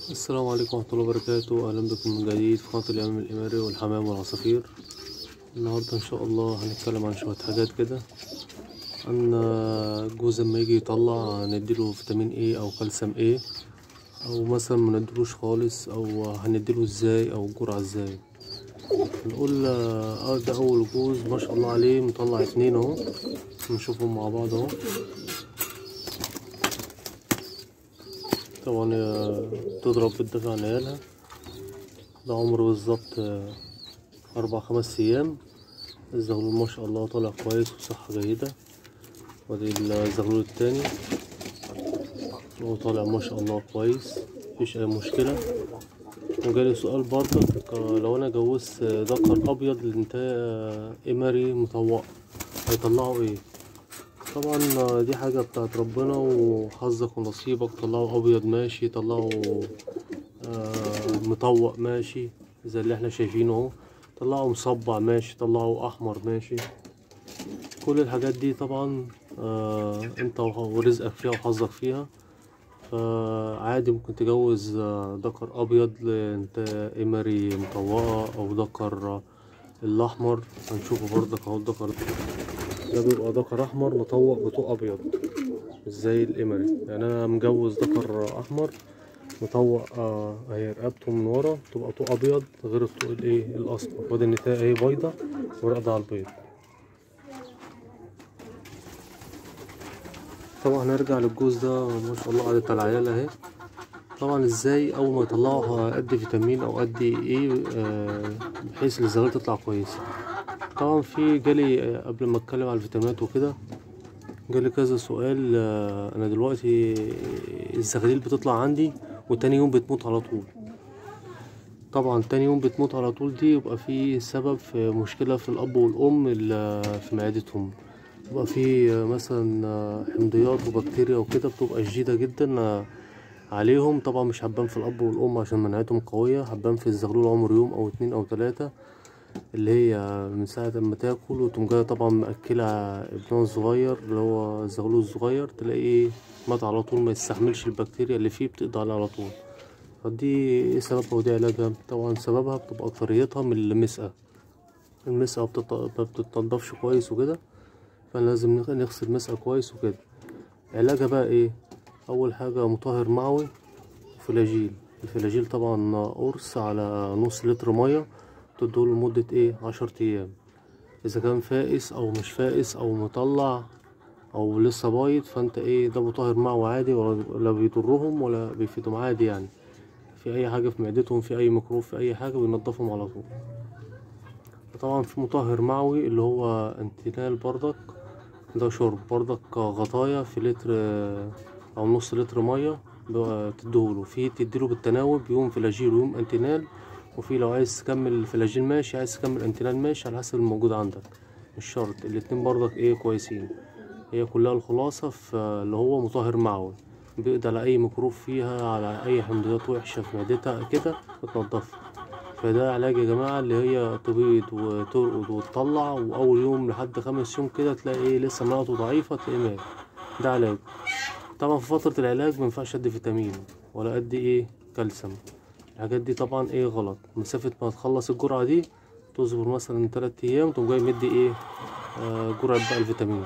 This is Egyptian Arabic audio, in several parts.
السلام عليكم ورحمة الله وبركاته أهلا بكم من جديد في قناة اليمام الإماري والحمام والعصافير النهاردة إن شاء الله هنتكلم عن شوية حاجات كده عن الجوز لما يجي يطلع هنديله فيتامين ايه أو كالسيوم ايه أو مثلا منديلوش خالص أو هنديله ازاي أو الجرعة ازاي نقول اه ده أول جوز ما شاء الله عليه مطلع اتنين اهو نشوفهم مع بعض اهو طبعا هي تضرب بالدفع عن عيالها ده عمره بالظبط أربع خمس أيام الزغلول ما شاء الله طالع كويس وصحة جيدة وادي الزغلول التاني هو طالع ما شاء الله كويس مفيش أي مشكلة وجالي سؤال برضك لو أنا جوزت ذكر أبيض لانتهاء إمري مطوق هيطلعوا إيه؟ طبعا دي حاجة بتاعت ربنا وحظك ونصيبك طلعوا أبيض ماشي طلعوا آه مطوق ماشي زي اللي احنا شايفينه اهو طلعوا مصبع ماشي طلعوا أحمر ماشي كل الحاجات دي طبعا آه انت ورزقك فيها وحظك فيها فعادي ممكن تجوز ذكر أبيض انت إمري مطوقة أو ذكر الأحمر هنشوفه برضك اهو الذكر ده بيبقى ذكر احمر مطوق بطوق ابيض مش زي الامري يعني انا مجوز ذكر احمر مطوق آه اهي رقبته من ورا تبقى طوق ابيض غير الطوق الايه الاسمر وادي النتايه اهي بيضه ورقده على البيض طبعا هنرجع للجوز ده ما شاء الله عدت على العيال اهي طبعا ازاي اول ما يطلعوا ادي فيتامين او ادي ايه آه بحيث الزغال تطلع كويسه طبعا في جالي قبل ما اتكلم على الفيتامينات وكده جالي كذا سؤال انا دلوقتي الزغاليل بتطلع عندي وتاني يوم بتموت على طول طبعا تاني يوم بتموت على طول دي يبقى في سبب في مشكلة في الأب والأم في معدتهم يبقى في مثلا حمضيات وبكتيريا وكده بتبقى شديدة جدا عليهم طبعا مش هتبان في الأب والأم عشان مناعتهم قوية هتبان في الزغلول عمر يوم أو اتنين أو تلاتة اللي هي من ساعة ما تاكل وتقوم جاية طبعا مأكلة ابنها الصغير اللي هو الزغلول الصغير تلاقيه مات على طول ما يستحملش البكتيريا اللي فيه بتقضي عليه على طول فدي ايه سببها ودي علاجها طبعا سببها بتبقى أكتريتها من المسقى المسقى ما بتتنضفش كويس وكده فلازم نغسل مسقى كويس وكده علاجها بقى ايه أول حاجة مطهر معوي وفلاجيل الفلاجيل طبعا قرص على نص لتر مية تدوله لمدة ايه عشر ايام اذا كان فائس او مش فائس او مطلع او لسه بايض فانت ايه ده مطهر معه عادي ولا بيضرهم ولا بيفيدهم عادي يعني في اي حاجة في معدتهم في اي ميكروب في اي حاجة بينضفهم على طول طبعا في مطهر معوي اللي هو انتينال بردك ده شرب بردك غطايا في لتر او نص لتر مية تديهوله في تديله بالتناوب يوم فلاجيل ويوم انتينال وفي لو عايز تكمل فلاجيل ماشي عايز تكمل انتينال ماشي على حسب الموجود عندك مش شرط الاتنين برضك ايه كويسين هي كلها الخلاصة في اللي هو مطهر معوي بيقضي على اي ميكروب فيها على اي حمضيات وحشة في معدتها كده بتنضفها فده علاج يا جماعة اللي هي تبيض وترقد وتطلع واول يوم لحد خمس يوم كده تلاقي ايه لسه مناعته ضعيفة تلاقيه مات ده علاج طبعا في فترة العلاج مينفعش ادي فيتامين ولا ادي ايه كالسيوم الحاجات دي طبعا ايه غلط مسافة ما تخلص الجرعة دي تصبر مثلا تلات ايام تقوم جاي مدي ايه آه جرعة بقى الفيتامين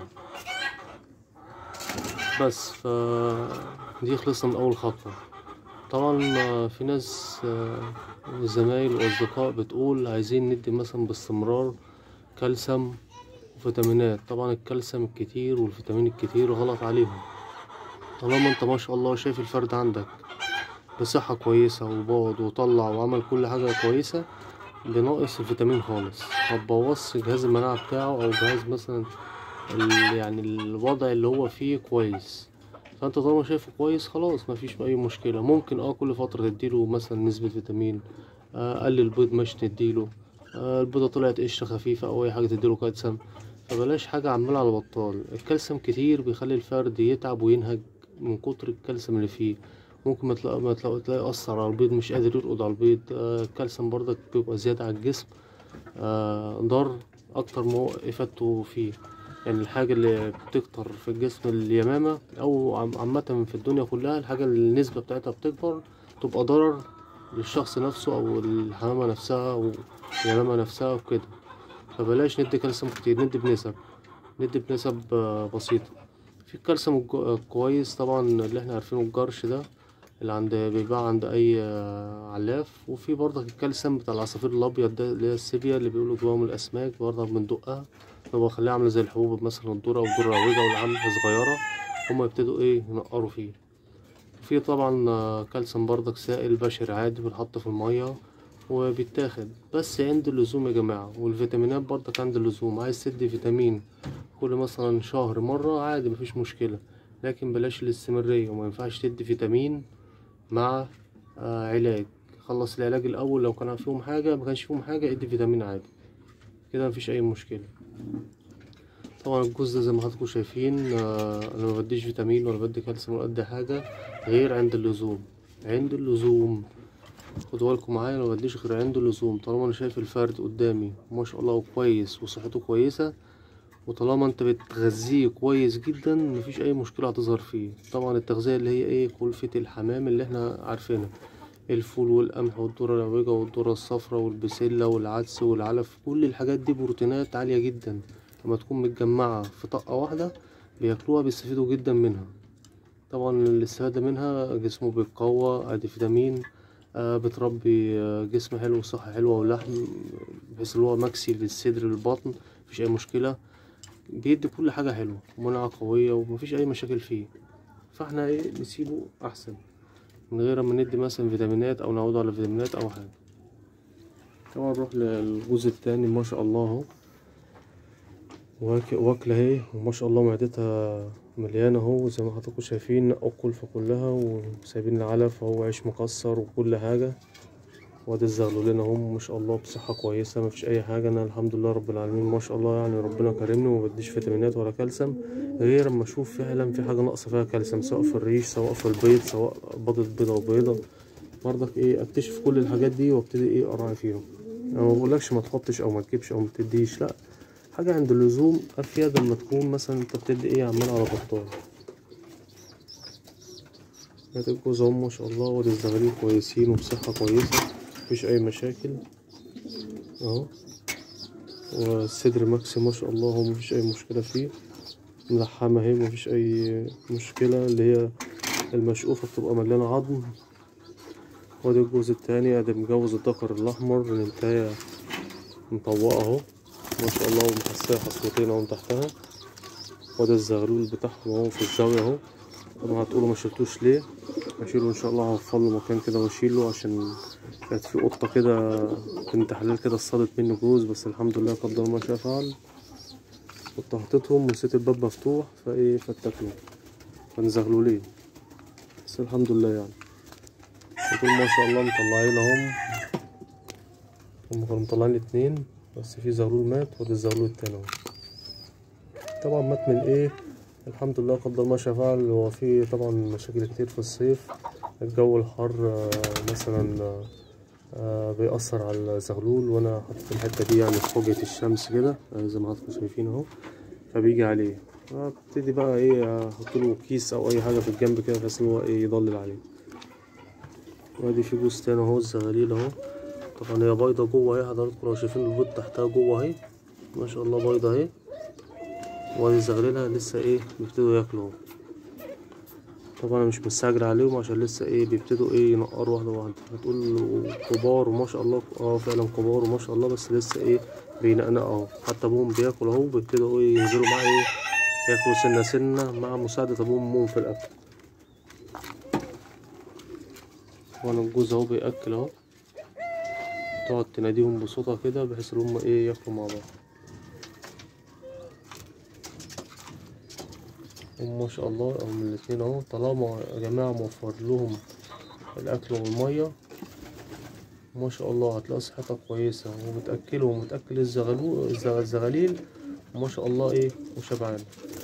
بس ف دي خلصنا من اول خطوة طبعا في ناس آه زمايل واصدقاء بتقول عايزين ندي مثلا باستمرار كالسيوم وفيتامينات طبعا الكالسيوم الكتير والفيتامين الكتير غلط عليهم طالما انت ما شاء الله شايف الفرد عندك بصحة كويسة وبعد وطلع وعمل كل حاجة كويسة بناقص الفيتامين خالص متبوظش جهاز المناعة بتاعه أو جهاز مثلا يعني الوضع اللي هو فيه كويس فانت طالما شايفه كويس خلاص مفيش أي مشكلة ممكن اه كل فترة تديله مثلا نسبة فيتامين آه قلل البيض مش تديله آه البيضة طلعت قشرة خفيفة أو أي حاجة تديله كالسيوم فبلاش حاجة عمالة على بطال الكالسيوم كتير بيخلي الفرد يتعب وينهج من كتر الكالسيوم اللي فيه ممكن ما تلاقي ما تلاقي تلاقي أثر على البيض مش قادر يرقد على البيض آه الكالسيوم برضك بيبقى زيادة على الجسم آه ضر أكتر ما هو إفادته فيه يعني الحاجة اللي بتكتر في الجسم اليمامة أو عامة في الدنيا كلها الحاجة اللي النسبة بتاعتها بتكبر تبقى ضرر للشخص نفسه او الحمامة نفسها او اليمامة نفسها وكده فبلاش ندي كالسيوم كتير ندي بنسب ندي بنسب آه، بسيطة في الكالسيوم الج- الكويس طبعا اللي احنا عارفينه الجرش ده اللي عند بيتباع عند اي آه، علاف وفي برضك الكالسيوم بتاع العصافير الابيض ده اللي هي السيبيا اللي بيقولوا جواهم الاسماك برضك بندقها بخليها عامله زي الحبوب مثلا الذره او الذره العويجه والعملة صغيره هما يبتدوا ايه ينقروا فيه في طبعا آه، كالسيوم برضك سائل بشري عادي بنحطه في الميه وبيتاخد بس عند اللزوم يا جماعه والفيتامينات برضك عند اللزوم عايز تدي فيتامين كل مثلا شهر مره عادي مفيش مشكله لكن بلاش الاستمراريه وما ينفعش تدي فيتامين مع آه علاج خلص العلاج الاول لو كان فيهم حاجه ما كانش فيهم حاجه ادي فيتامين عادي كده مفيش اي مشكله طبعا الجوز ده زي ما حضراتكم شايفين آه انا ما بديش فيتامين ولا بدي كالسيوم ولا بدي حاجه غير عند اللزوم عند اللزوم خدوا بالكم معايا انا ما بديش غير عند اللزوم طالما انا شايف الفرد قدامي ما شاء الله كويس وصحته كويسه وطالما انت بتغذيه كويس جدا مفيش اي مشكله هتظهر فيه طبعا التغذيه اللي هي ايه كلفه الحمام اللي احنا عارفينها الفول والقمح والذره العويجه والذره الصفراء والبسله والعدس والعلف كل الحاجات دي بروتينات عاليه جدا لما تكون متجمعه في طاقه واحده بياكلوها بيستفيدوا جدا منها طبعا الاستفاده منها جسمه بيتقوى ادي فيتامين آه بتربي آه جسم حلو وصحة حلوة ولحم بحيث اللي هو مكسي للصدر للبطن مفيش أي مشكلة بيدي كل حاجة حلوة ومناعة قوية ومفيش أي مشاكل فيه فاحنا ايه نسيبه أحسن من غير ما ندي مثلا فيتامينات أو نعوض على فيتامينات أو حاجة طبعا نروح للجزء التاني ما شاء الله اهو واك- واكلة اهي وما شاء الله معدتها مليانة اهو زي ما حضراتكم شايفين نقوا الكلفة كلها وسايبين العلف اهو عيش مكسر وكل حاجة وادي الزغلولين اهم ما شاء الله بصحة كويسة مفيش أي حاجة أنا الحمد لله رب العالمين ما شاء الله يعني ربنا كرمني ومبديش فيتامينات ولا كالسيوم غير اما أشوف فعلا في حاجة ناقصة فيها كالسيوم سواء في الريش سواء في البيض سواء بيضة بيضة وبيضة برضك ايه اكتشف كل الحاجات دي وابتدي ايه اراعي فيهم انا ما بقولكش ما تحطش او ما تجيبش او ما تديش لا حاجة عند اللزوم افيد لما تكون مثلا انت بتدي ايه عمال على بطال هات الجوز اهو ما شاء الله وادي الزغاليل كويسين وبصحة كويسة مفيش اي مشاكل اهو والصدر ماكسي ما شاء الله هو مفيش اي مشكلة فيه ملحمة اهي مفيش اي مشكلة اللي هي المشقوفة بتبقى مليانة عظم وادي الجوز التاني ادي مجوز الذكر الاحمر الانتاية مطوقة اهو ما شاء الله ومحسية حصوتين اهو من تحتها وادي الزغلول بتاعهم اهو في الزاوية اهو طبعا هتقولوا ما شلتوش ليه هشيله ان شاء الله هوفر له مكان كده واشيله عشان كانت في قطة كده بنت حلال كده اصطادت مني جوز بس الحمد لله قدر ما شاء فعل كنت حاططهم ونسيت الباب مفتوح فايه فاتاكلوا كان زغلولين بس الحمد لله يعني دول ما شاء الله مطلعين اهم هم كانوا مطلعين اتنين بس في زغلول مات وادي الزغلول التاني اهو طبعا مات من ايه الحمد لله قدر ما شاء فعل هو في طبعا مشاكل كتير في الصيف الجو الحر آه، مثلا آه، آه، بيأثر على الزغلول وانا حاطط الحتة دي يعني في فوقية الشمس كده آه، زي ما حضراتكم شايفين اهو فبيجي عليه ابتدي بقى ايه احط له كيس او اي حاجة في الجنب كده بحيث ان هو ايه يضلل عليه وادي في جوز تاني اهو الزغاليل اهو طبعا هي بيضة جوه اهي حضراتكم لو شايفين البيض تحتها جوه اهي ما شاء الله بيضة اهي وادي زغللها لسه ايه بيبتدوا ياكلوا اهو. طبعا انا مش مستعجل عليهم عشان لسه ايه بيبتدوا ايه ينقروا واحدة واحدة هتقول كبار وما شاء الله اه فعلا كبار وما شاء الله بس لسه ايه بينقنقوا اهو حتى ابوهم بياكل اهو بيبتدوا ايه ينزلوا معاه ايه ياكلوا سنة سنة مع مساعدة ابوهم وامهم في الاكل وانا الجوز اهو بياكل اهو تقعد تناديهم بصوتها كده بحيث ان هم ايه ياكلوا مع بعض هم ما شاء الله هم الاتنين اهو طالما يا جماعة موفر لهم الأكل والمية ما شاء الله هتلاقي صحتها كويسة وبتأكلهم وبتأكل الزغلول الزغ- الزغاليل ما شاء الله ايه وشبعان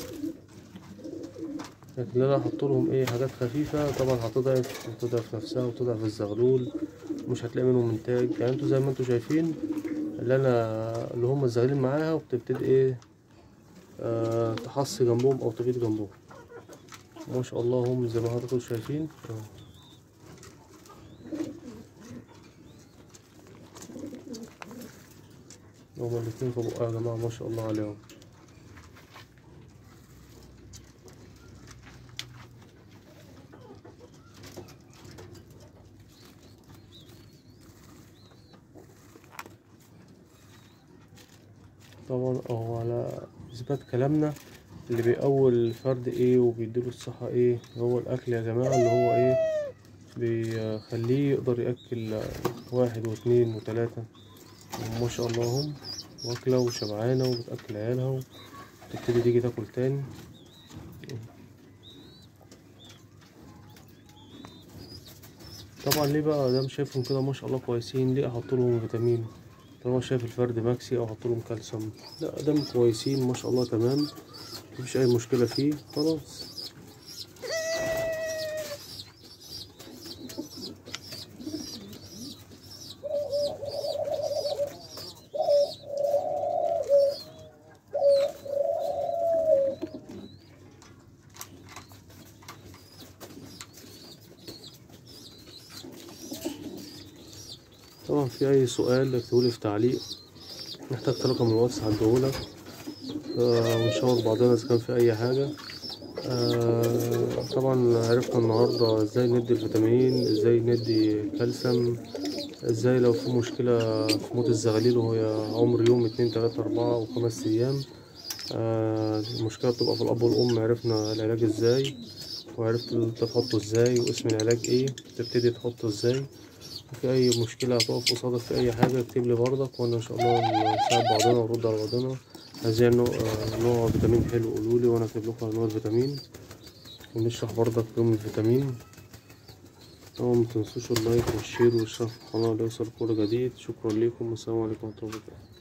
لكن انا احط لهم ايه حاجات خفيفة طبعا هتضعف وتضعف نفسها وتضعف الزغلول مش هتلاقي منهم انتاج يعني انتوا زي ما انتوا شايفين اللي انا اللي هم الزغالين معاها وبتبتدي ايه آه تحصي جنبهم او تبيض جنبهم ما شاء الله هم زي ما حضراتكم شايفين آه. هما الاتنين في بقها يا جماعة ما شاء الله عليهم طبعا هو على إثبات كلامنا اللي بيقوي الفرد ايه وبيديله الصحة ايه هو الأكل يا جماعة اللي هو ايه بيخليه يقدر يأكل واحد واتنين وتلاتة ما شاء الله هم واكلة وشبعانة وبتأكل عيالها وتبتدي تيجي تاكل تاني طبعا ليه بقى دام شايفهم كده ما شاء الله كويسين ليه احط لهم فيتامين طالما شايف الفرد ماكسي او احط لهم كالسيوم لا دام كويسين ما شاء الله تمام مفيش اي مشكله فيه خلاص طبعا في اي سؤال اكتبولي في تعليق محتاج رقم الواتس هديهولك آه ونشاور بعضنا اذا كان في اي حاجه آه طبعا عرفنا النهارده ازاي ندي الفيتامين ازاي ندي كالسيوم ازاي لو في مشكله في موت الزغاليل وهي عمر يوم اتنين تلاتة اربعة وخمس ايام آه المشكله بتبقى في الاب والام عرفنا العلاج ازاي وعرفت تحطه ازاي واسم العلاج ايه تبتدي تحطه ازاي في اي مشكله هتقف قصادك في اي حاجه اكتب لي برضك وانا ان شاء الله نساعد بعضنا ونرد على بعضنا عايزين نوع, نوع فيتامين حلو قولولي وانا اكتب لكم انواع الفيتامين ونشرح برضك يوم الفيتامين طبعا متنسوش اللايك والشير والاشتراك في القناه ليوصل كل جديد شكرا لكم والسلام عليكم ورحمه الله وبركاته